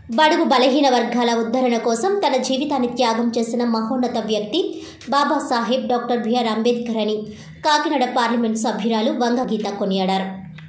బడుగు బలహీన వర్గాల ఉద్ధరణ కోసం తన జీవితాన్ని త్యాగం చేసిన మహోన్నత వ్యక్తి బాబాసాహెబ్ డాక్టర్ బిఆర్ అంబేద్కర్ అని కాకినాడ పార్లమెంట్ సభ్యురాలు వంగ గీత కొనియాడారు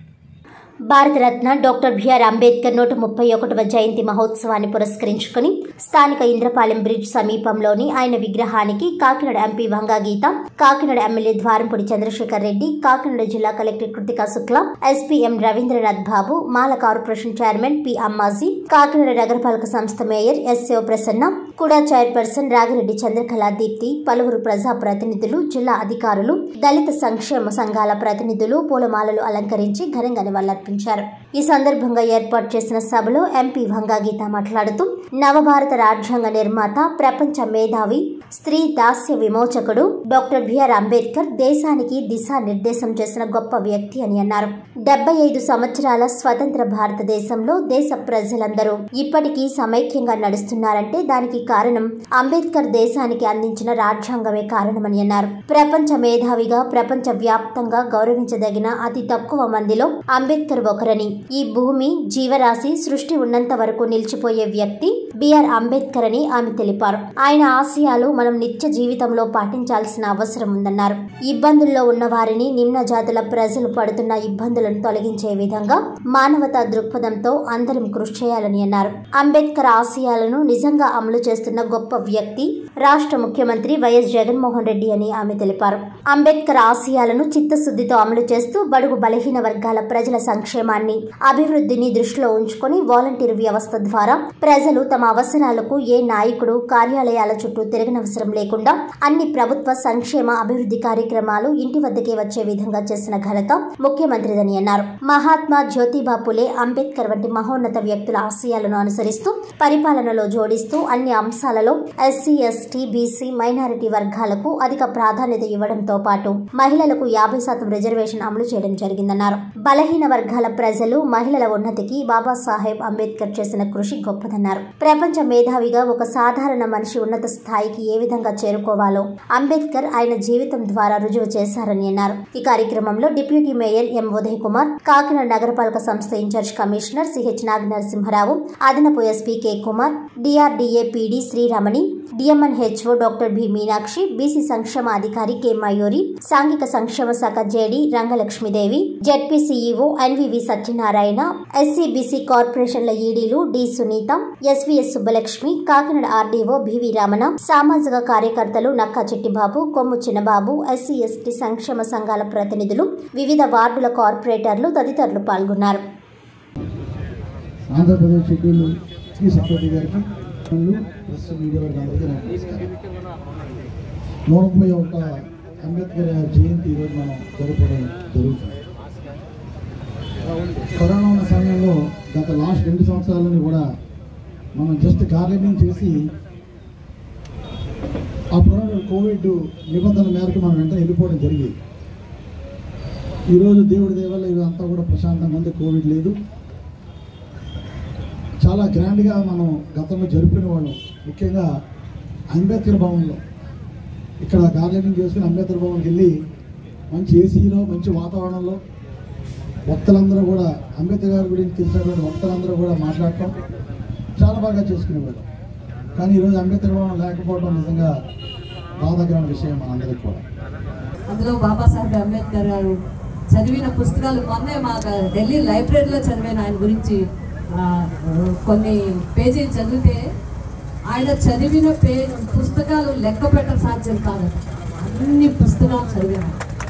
భారతరత్న డాక్టర్ బిఆర్ అంబేద్కర్ నూట ముప్పై ఒకటవ జయంతి మహోత్సవాన్ని పురస్కరించుకుని స్థానిక ఇంద్రపాలెం బ్రిడ్జ్ సమీపంలోని ఆయన విగ్రహానికి కాకినాడ ఎంపీ వంగా గీత కాకినాడ ఎమ్మెల్యే ద్వారంపూడి చంద్రశేఖర్ రెడ్డి కాకినాడ జిల్లా collector Krithika Shukla SPM Ravindranath Babu Mala corporation chairman P Ammaji Kakinada నగరపాలక సంస్థ మేయర్ ఎస్ శివప్రసన్న కూడా చైర్పర్సన్ రాగిరెడ్డి చంద్రకళా దీప్తి పలువురు ప్రజా ప్రతినిధులు జిల్లా అధికారులు దళిత సంక్షేమ సంఘాల ప్రతినిధులు పూలమాలలు అలంకరించి ఘనంగా నివాళులర్పించారు ఈ సందర్భంగా ఏర్పాటు చేసిన సభలో ఎంపీ వంగా గీత మాట్లాడుతూ నవభారత రాజ్యాంగ నిర్మాత ప్రపంచ మేధావి స్త్రీ దాస్య విమోచకుడు డాక్టర్ బిఆర్ అంబేద్కర్ దేశానికి దిశానిర్దేశం చేసిన గొప్ప వ్యక్తి అని అన్నారు డెబ్బై ఐదు సంవత్సరాల స్వతంత్ర భారతదేశంలో దేశ ప్రజలందరూ ఇప్పటికీ సమైక్యంగా నడుస్తున్నారంటే దానికి కారణం అంబేద్కర్ దేశానికి అందించిన రాజ్యాంగమే కారణమని అన్నారు ప్రపంచ మేధావిగా ప్రపంచ వ్యాప్తంగా గౌరవించదగిన అతి తక్కువ మందిలో అంబేద్కర్ ఒకరని ఈ భూమి జీవరాశి సృష్టి ఉన్నంత వరకు నిలిచిపోయే వ్యక్తి బిఆర్ అంబేద్కర్ అని ఆమె తెలిపారు ఆయన ఆశయాలు మనం నిత్య జీవితంలో పాటించాల్సిన అవసరం ఉందన్నారు ఇబ్బందుల్లో ఉన్న వారిని నిమ్న జాతుల ప్రజలు పడుతున్న ఇబ్బందులను తొలగించే విధంగా మానవతా దృక్పథంతో అందరం కృషి చేయాలని అన్నారు అంబేద్కర్ ఆశయాలను నిజంగా అమలు చేస్తున్న గొప్ప వ్యక్తి రాష్ట్ర ముఖ్యమంత్రి వైఎస్ జగన్మోహన్ రెడ్డి అని ఆమె తెలిపారు అంబేద్కర్ ఆశయాలను చిత్తశుద్ధితో అమలు చేస్తూ బడుగు బలహీన వర్గాల ప్రజల సంక్షేమాన్ని అభివృద్ధిని దృష్టిలో ఉంచుకొని వాలంటీర్ వ్యవస్థ ద్వారా ప్రజలు తమ అవసరాలకు ఏ నాయకుడు కార్యాలయాల చుట్టూ తిరగనవసరం లేకుండా అన్ని ప్రభుత్వ సంక్షేమ అభివృద్ధి కార్యక్రమాలు ఇంటి వద్దకే వచ్చే విధంగా చేసిన ఘనత ముఖ్యమంత్రిదని అన్నారు మహాత్మా జ్యోతిబా పులే అంబేద్కర్ వంటి మహోన్నత వ్యక్తుల ఆశయాలను అనుసరిస్తూ పరిపాలనలో జోడిస్తూ అన్ని అంశాలలో ఎస్సీ ఎస్టీ బీసీ మైనారిటీ వర్గాలకు అధిక ప్రాధాన్యత ఇవ్వడంతో పాటు మహిళలకు యాభై శాతం రిజర్వేషన్ అమలు చేయడం జరిగిందన్నారు బలహీన వర్గాల ప్రజలు మహిళల ఉన్నతికి బాబాసాహెబ్ అంబేద్కర్ చేసిన కృషి గొప్పదన్నారు ప్రపంచ మేధావిగా ఒక సాధారణ మనిషి ఉన్నత స్థాయికి ఏ విధంగా చేరుకోవాలో అంబేద్కర్ ఆయన జీవితం ద్వారా రుజువు చేశారని అన్నారు ఈ కార్యక్రమంలో deputy mayor M Uday Kumar Kakinada నగరపాలక సంస్థ in charge commissioner CH Naga Narasimharao అదనపు SP K Kumar DRDA PD Sriramani DMN HO doctor B Meenakshi BC సంక్షేమ అధికారి కె మయూరి సాంఘిక సంక్షేమ శాఖ JD Rangalakshmidevi ZP CEO NVV Satyanarayana SCBC కార్పొరేషన్ల ఈడీలు D Sunitha SVS Subbalakshmi Kakinada RDO BV Ramana సామాజిక కార్యకర్తలు నక్కా చిట్టిబాబు కొమ్ము చిన్నబాబు ఎస్సీ ఎస్టీ సంక్షేమ సంఘాల ప్రతినిధులు వివిధ వార్డుల కార్పొరేటర్లు తదితరులు పాల్గొన్నారు ఆంధ్రప్రదేశ్ షెడ్యూల్ శ్రీ సెక్రటరీ గారికి మరియు ప్రెస్ మీడియా వారికి అందరికీ నా నమస్కారం నూట ముప్పై ఒక అంబేద్కర్ జయంతి ఈరోజు మనం జరుపుకోవడం జరుగుతుంది కరోనా ఉన్న సమయంలో గత లాస్ట్ రెండు సంవత్సరాలని కూడా మనం జస్ట్ గార్డెనింగ్ చేసి అప్పుడు కోవిడ్ నిబంధనల మేరకు మనం వెంటనే వెళ్ళిపోవడం జరిగింది ఈరోజు దేవుడి దేవల్ల ఇదంతా కూడా ప్రశాంతంగా ఉంది కోవిడ్ లేదు చాలా గ్రాండ్గా మనం గతంలో జరుపుకునే వాళ్ళం ముఖ్యంగా అంబేద్కర్ భవన్లో ఇక్కడ గార్డెనింగ్ చేసుకుని అంబేద్కర్ భవన్కి వెళ్ళి మంచి ఏసీలో మంచి వాతావరణంలో భక్తులందరూ కూడా అంబేద్కర్ గారి గురించి తెలిసినటువంటి భక్తులందరూ కూడా మాట్లాడటం చాలా బాగా చేసుకునేవారు కానీ ఈరోజు అంబేద్కర్ భవన్ లేకపోవడం నిజంగా బాధాకరమైన విషయం మనందరికీ కూడా అందులో బాబాసాహెబ్ అంబేద్కర్ గారు చదివిన పుస్తకాలు మొన్నే మా ఢిల్లీ లైబ్రరీలో చదివాను ఆయన గురించి ఆ, కొన్ని పేజీలు చదివితే ఆయన చదివిన పే పుస్తకాలు లెక్క పెట్ట సాధ్యం కాదు అన్ని పుస్తకాలు చదివాను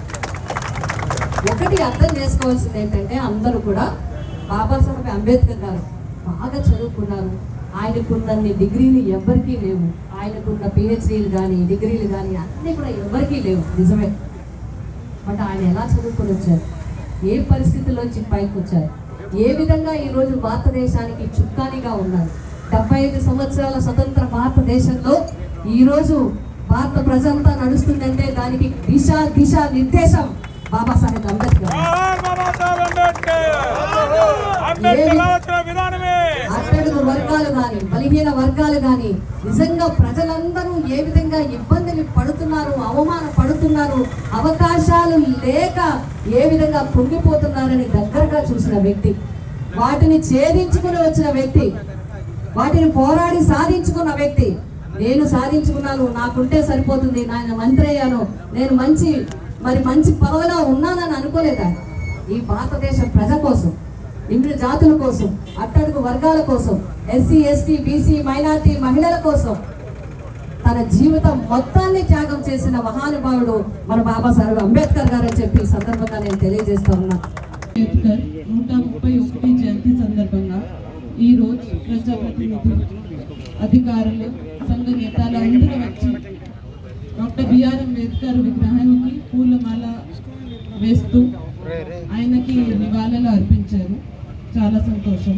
ఒకటి అర్థం చేసుకోవాల్సింది ఏంటంటే అందరూ కూడా బాబాసాహెబ్ అంబేద్కర్ గారు బాగా చదువుకున్నారు ఆయనకున్నన్ని డిగ్రీలు ఎవ్వరికీ లేవు ఆయనకున్న పిహెచ్డీలు కానీ డిగ్రీలు కానీ అన్నీ కూడా ఎవరికీ లేవు నిజమే బట్ ఆయన ఎలా చదువుకొని వచ్చారు ఏ పరిస్థితుల్లోంచి పైకి వచ్చారు ఏ విధంగా ఈరోజు భారతదేశానికి చుక్కానిగా ఉన్నారు డెబ్బై ఐదు సంవత్సరాల స్వతంత్ర భారతదేశంలో ఈరోజు భారత ప్రజంతా నడుస్తుందంటే దానికి దిశ దిశ నిర్దేశం బాబాసాహెబ్ అంబేద్కర్ జోహార్ బాబాసాహెబ్ అంబేద్కర్ అంబేద్కర్ ఆలోచన విధానమే అట్టడుగు వర్గాలు కానీ బలహీన వర్గాలు కానీ నిజంగా ప్రజలందరూ ఏ విధంగా ఇబ్బందులు పడుతున్నారు అవమాన పడుతున్నారు అవకాశాలు లేక ఏ విధంగా పొంగిపోతున్నారని దగ్గరగా చూసిన వ్యక్తి వాటిని ఛేదించుకుని వచ్చిన వ్యక్తి వాటిని పోరాడి సాధించుకున్న వ్యక్తి నేను సాధించుకున్నాను నాకుంటే సరిపోతుంది నేను మంత్రి అయ్యాను నేను మంచి మరి మంచి పదవిలో ఉన్నానని అనుకోలేదా ఈ భారతదేశ ప్రజ కోసం నిమ్న జాతుల కోసం అట్టడుగు వర్గాల కోసం ఎస్సీ ఎస్టీ బీసీ మైనార్టీ మహిళల కోసం తన జీవితం మొత్తాన్ని త్యాగం చేసిన మహానుభావుడు మన బాబాసాహెబ్ అంబేద్కర్ గారు అని చెప్పి ఈ సందర్భంగా నేను తెలియజేస్తా ఉన్నా అంబేద్కర్ నూట ముప్పై ఒకటి జయంతి సందర్భంగా ఈ రోజు ప్రజాప్రతినిధులు అధికారులు సంఘ నేతలు అందరూ వచ్చి డాక్టర్ బిఆర్ అంబేద్కర్ విగ్రహానికి పూలమాల వేస్తూ ఆయనకి నివాళులు అర్పించారు చాలా సంతోషం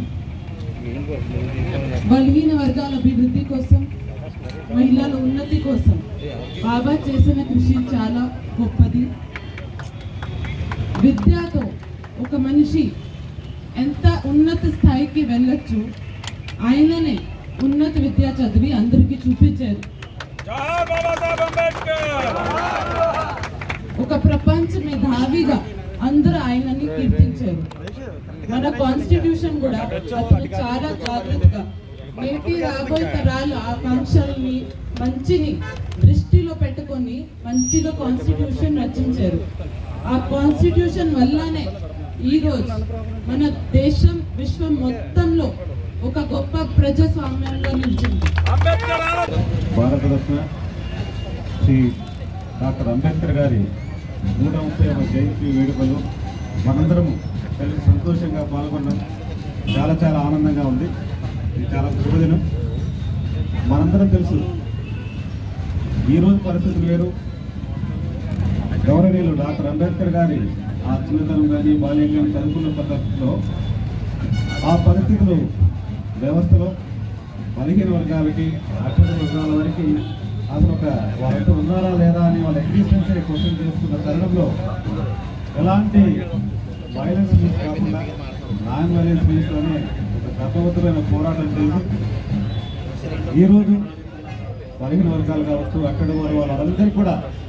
బలహీన వర్గాల అభివృద్ధి కోసం మహిళల ఉన్నతి కోసం బాబా చేసిన కృషి చాలా గొప్పది విద్యతో ఒక మనిషి ఎంత ఉన్నత స్థాయికి వెళ్ళొచ్చు ఆయననే ఉన్నత విద్య చదివి అందరికీ చూపించారు జోహార్ బాబాసాహెబ్ అంబేద్కర్ ఒక ప్రపంచ మేధావిగా అందరూ ఆయనని కీర్తించారు మన కాన్స్టిట్యూషన్ కూడా అతను చాలా జాగ్రత్తగా నేటి రాబోయే తరాల ఆకాంక్షల్ని మంచిని దృష్టిలో పెట్టుకొని మంచిగా కాన్స్టిట్యూషన్ రచించారు ఆ కాన్స్టిట్యూషన్ వల్లనే ఈరోజు మన దేశం విశ్వం మొత్తంలో ఒక గొప్ప ప్రజాస్వామ్యంగా నిలిచింది అంబేద్కర్ ఆరాధన భారతరత్న శ్రీ డాక్టర్ అంబేద్కర్ గారి నూట ముప్పై జయంతి వేడుకలు మనందరం కలిసి సంతోషంగా పాల్గొన్నాం చాలా చాలా ఆనందంగా ఉంది ఇది చాలా శుభదినం మనందరం తెలుసు ఈరోజు పరిస్థితులు వేరు గౌరవనీయులు డాక్టర్ అంబేద్కర్ గారి ఆ చిన్నతనం కానీ బాల్యం కానీ చదువుకున్న పద్ధతిలో ఆ పరిస్థితులు వ్యవస్థలో బలహీన వర్గాలకి అక్షర వర్గాల వరకు అసలు ఒక వాళ్ళంతా ఉన్నారా లేదా అని వాళ్ళ ఎగ్జిస్టెన్స్ క్వశ్చన్ చేస్తున్న తరుణంలో ఎలాంటి వైలెన్స్ మీన్స్ కాకుండా నాన్ వైలెన్స్ మీన్స్లోనే ఒక గతవంతమైన పోరాటం చేసి ఈరోజు బలహీన వర్గాలు కావచ్చు అక్కడ వారు వాళ్ళందరికీ కూడా